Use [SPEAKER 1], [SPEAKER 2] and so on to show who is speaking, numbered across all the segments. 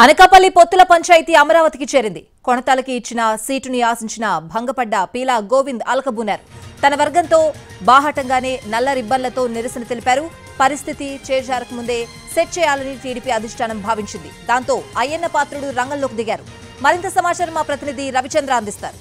[SPEAKER 1] అనకాపల్లి పొత్తుల పంచాయతీ అమరావతికి చేరింది కొణతాలకి ఇచ్చిన సీటుని ఆశించిన భంగపడ్డ పీలా గోవింద్ అలకబూనారు తన వర్గంతో బాహటంగానే నల్ల రిబ్బన్లతో నిరసన తెలిపారు పరిస్థితి చేజారక ముందే సెట్ చేయాలని టీడీపీ అధిష్టానం భావించింది దాంతో అయ్యన్న పాత్రుడు రంగంలోకి దిగారు మరింత సమాచారం మా ప్రతినిధి రవిచంద్ర అందిస్తారు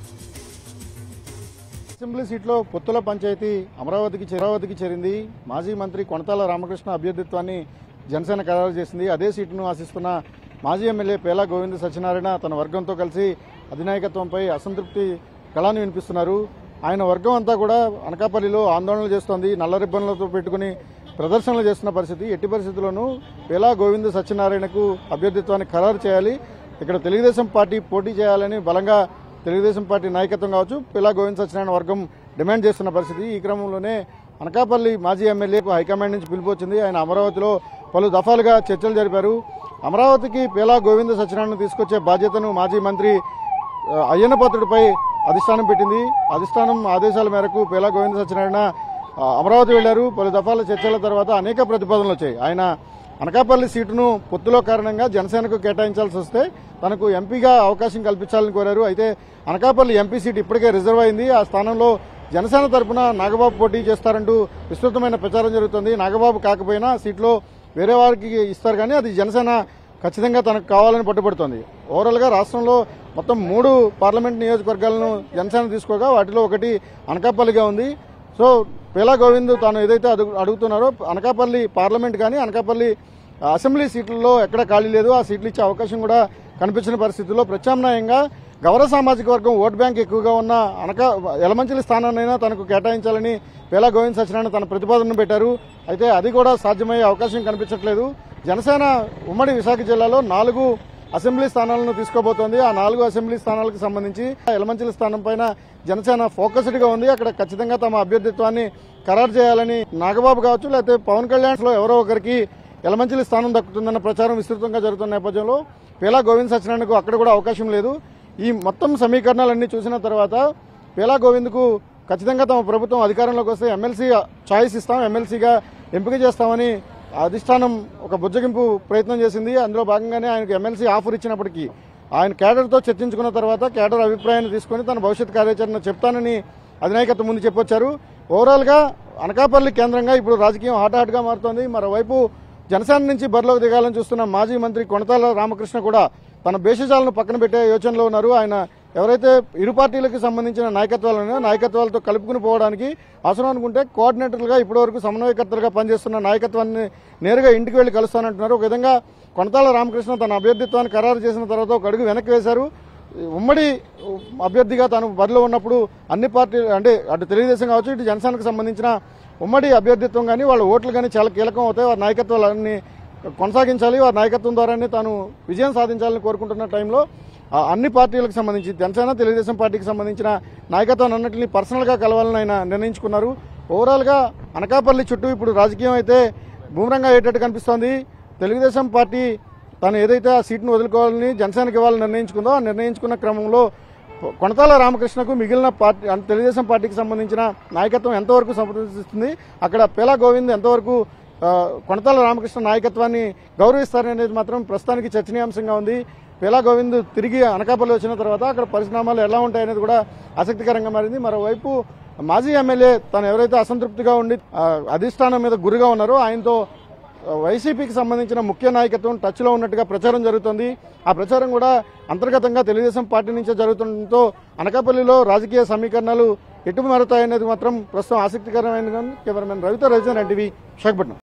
[SPEAKER 2] అసెంబ్లీ సీట్లో పొత్తుల పంచాయతీ అమరావతికి అమరావతికి చేరింది మాజీ మంత్రి కొనతాల రామకృష్ణ అభ్యర్థిత్వాన్ని జనసేన ఖరారు చేసింది అదే సీటును ఆశిస్తున్న మాజీ ఎమ్మెల్యే పేలా గోవింద సత్యనారాయణ తన వర్గంతో కలిసి అధినాయకత్వంపై అసంతృప్తి కళాన్ని వినిపిస్తున్నారు ఆయన వర్గం అంతా కూడా అనకాపల్లిలో ఆందోళనలు చేస్తోంది నల్ల రిబ్బన్లతో పెట్టుకుని ప్రదర్శనలు చేస్తున్న పరిస్థితి ఎట్టి పరిస్థితుల్లోనూ పేలా గోవింద సత్యనారాయణకు అభ్యర్థిత్వాన్ని ఖరారు చేయాలి ఇక్కడ తెలుగుదేశం పార్టీ పోటీ చేయాలని బలంగా తెలుగుదేశం పార్టీ నాయకత్వం కావచ్చు పిల్లా గోవింద్ సత్యనారాయణ వర్గం డిమాండ్ చేస్తున్న పరిస్థితి ఈ క్రమంలోనే అనకాపల్లి మాజీ ఎమ్మెల్యేకు హైకమాండ్ నుంచి పిలుపు వచ్చింది ఆయన అమరావతిలో పలు దఫాలుగా చర్చలు జరిపారు అమరావతికి పేలా గోవింద సత్యనారాయణ తీసుకొచ్చే బాధ్యతను మాజీ మంత్రి ఆ, అయ్యన్నపాత్రుడిపై అధిష్టానం పెట్టింది అధిష్టానం ఆదేశాల మేరకు పేలా గోవింద సత్యనారాయణ ఆ, అమరావతి వెళ్లారు పలు దఫాల చర్చల తర్వాత అనేక ప్రతిపాదనలు వచ్చాయి ఆయన అనకాపల్లి సీటును పొత్తులో కారణంగా జనసేనకు కేటాయించాల్సి వస్తే తనకు ఎంపీగా అవకాశం కల్పించాలని కోరారు అయితే అనకాపల్లి ఎంపీ సీట్ ఇప్పటికే రిజర్వ్ అయింది ఆ స్థానంలో జనసేన తరపున నాగబాబు పోటీ చేస్తారంటూ విస్తృతమైన ప్రచారం జరుగుతుంది నాగబాబు కాకపోయినా సీట్లో వేరే వారికి ఇస్తారు కానీ అది జనసేన ఖచ్చితంగా తనకు కావాలని పట్టుబడుతోంది ఓవరాల్ గా రాష్ట్రంలో మొత్తం మూడు పార్లమెంట్ నియోజకవర్గాలను జనసేన తీసుకోగా వాటిలో ఒకటి అనకాపల్లిగా ఉంది సో పేలా గోవింద్ తాను ఏదైతే అడుగు అడుగుతున్నారో అనకాపల్లి పార్లమెంట్ కానీ అనకాపల్లి అసెంబ్లీ సీట్లలో ఎక్కడ ఖాళీ లేదు ఆ సీట్లు ఇచ్చే అవకాశం కూడా కనిపించిన పరిస్థితుల్లో ప్రత్యామ్నాయంగా గౌర సామాజిక వర్గం ఓట్ బ్యాంక్ ఎక్కువగా ఉన్న అనకా ఎలమంచిలి స్థానాన్నైనా తనకు కేటాయించాలని పేలా గోవింద్ సత్యనారాయణ తన ప్రతిపాదనను పెట్టారు అయితే అది కూడా సాధ్యమయ్యే అవకాశం కనిపించట్లేదు జనసేన ఉమ్మడి విశాఖ జిల్లాలో నాలుగు అసెంబ్లీ స్థానాలను తీసుకోబోతోంది ఆ నాలుగు అసెంబ్లీ స్థానాలకు సంబంధించి ఎలమంచిలి స్థానం పైన జనసేన ఫోకస్డ్ గా ఉంది అక్కడ ఖచ్చితంగా తమ అభ్యర్థిత్వాన్ని ఖరారు చేయాలని నాగబాబు కావచ్చు లేకపోతే పవన్ కళ్యాణ్ లో ఎవరో ఒకరికి ఎలమంచిలి స్థానం దక్కుతుందన్న ప్రచారం విస్తృతంగా జరుగుతున్న నేపథ్యంలో పేలా గోవింద్ సత్యనారాయణకు అక్కడ కూడా అవకాశం లేదు ఈ మొత్తం సమీకరణాలన్నీ చూసిన తర్వాత పేలా గోవింద్కు ఖచ్చితంగా తమ ప్రభుత్వం అధికారంలోకి వస్తే ఎమ్మెల్సీ ఛాయిస్ ఇస్తాం ఎమ్మెల్సీగా ఎంపిక చేస్తామని అధిష్టానం ఒక బుజ్జగింపు ప్రయత్నం చేసింది అందులో భాగంగానే ఆయనకు ఎమ్మెల్సీ ఆఫర్ ఇచ్చినప్పటికీ ఆయన కేడర్తో చర్చించుకున్న తర్వాత కేడర్ అభిప్రాయాన్ని తీసుకొని తన భవిష్యత్ కార్యాచరణ చెప్తానని అధినాయకత్వం ముందు చెప్పొచ్చారు ఓవరాల్గా అనకాపల్లి కేంద్రంగా ఇప్పుడు రాజకీయం హాట్ హాట్గా మారుతోంది మరోవైపు జనసేన నుంచి బరిలోకి దిగాలని చూస్తున్న మాజీ మంత్రి కొనతాల రామకృష్ణ కూడా తన భేషజాలను పక్కన పెట్టే యోచనలో ఉన్నారు ఆయన ఎవరైతే ఇరు పార్టీలకు సంబంధించిన నాయకత్వాలు ఉన్నాయో నాయకత్వాలతో కలుపుకుని పోవడానికి అవసరం అనుకుంటే కోఆర్డినేటర్లుగా ఇప్పటివరకు సమన్వయకర్తలుగా పనిచేస్తున్న నాయకత్వాన్ని నేరుగా ఇంటికి వెళ్లి కలుస్తానంటున్నారు ఒక విధంగా కొనతాల రామకృష్ణ తన అభ్యర్థిత్వాన్ని ఖరారు చేసిన తర్వాత ఒక అడుగు వెనక్కి వేశారు ఉమ్మడి అభ్యర్థిగా తాను బరిలో ఉన్నప్పుడు అన్ని పార్టీలు అంటే అటు తెలుగుదేశం కావచ్చు ఇటు జనసేనకు సంబంధించిన ఉమ్మడి అభ్యర్థిత్వం కానీ వాళ్ళ ఓట్లు కానీ చాలా కీలకం అవుతాయి వారి నాయకత్వాలన్నీ కొనసాగించాలి వారి నాయకత్వం ద్వారానే తాను విజయం సాధించాలని కోరుకుంటున్న టైంలో ఆ అన్ని పార్టీలకు సంబంధించి జనసేన తెలుగుదేశం పార్టీకి సంబంధించిన నాయకత్వాన్ని అన్నింటినీ పర్సనల్గా కలవాలని ఆయన నిర్ణయించుకున్నారు ఓవరాల్గా అనకాపల్లి చుట్టూ ఇప్పుడు రాజకీయం అయితే బూమరంగా అయ్యేటట్టు కనిపిస్తోంది తెలుగుదేశం పార్టీ తను ఏదైతే ఆ సీట్ను వదులుకోవాలని జనసేనకి ఇవ్వాలని నిర్ణయించుకుందో ఆ నిర్ణయించుకున్న క్రమంలో కొనతాల రామకృష్ణకు మిగిలిన పార్టీ అంటే తెలుగుదేశం పార్టీకి సంబంధించిన నాయకత్వం ఎంతవరకు సమర్థిస్తుంది అక్కడ పేలా గోవింద్ ఎంతవరకు ఆ, కొనతాల రామకృష్ణ నాయకత్వాన్ని గౌరవిస్తారనేది మాత్రం ప్రస్తుతానికి చర్చనీయాంశంగా ఉంది పేలా గోవింద్ తిరిగి అనకాపల్లి వచ్చిన తర్వాత అక్కడ పరిణామాలు ఎలా ఉంటాయనేది కూడా ఆసక్తికరంగా మారింది మరోవైపు మాజీ ఎమ్మెల్యే తను ఎవరైతే అసంతృప్తిగా ఉండి ఆ, అధిష్టానం మీద గురిగా ఉన్నారో ఆయనతో వైసీపీకి సంబంధించిన ముఖ్య నాయకత్వం టచ్లో ఉన్నట్టుగా ప్రచారం జరుగుతుంది ఆ ప్రచారం కూడా అంతర్గతంగా తెలుగుదేశం పార్టీ నుంచే జరుగుతుండటంతో అనకాపల్లిలో రాజకీయ సమీకరణాలు ఎటు మారుతాయనేది మాత్రం ప్రస్తుతం ఆసక్తికరమైన కెమెరామెన్ రవితో రవిచంద్ర ఎన్టీవీ విశాఖపట్నం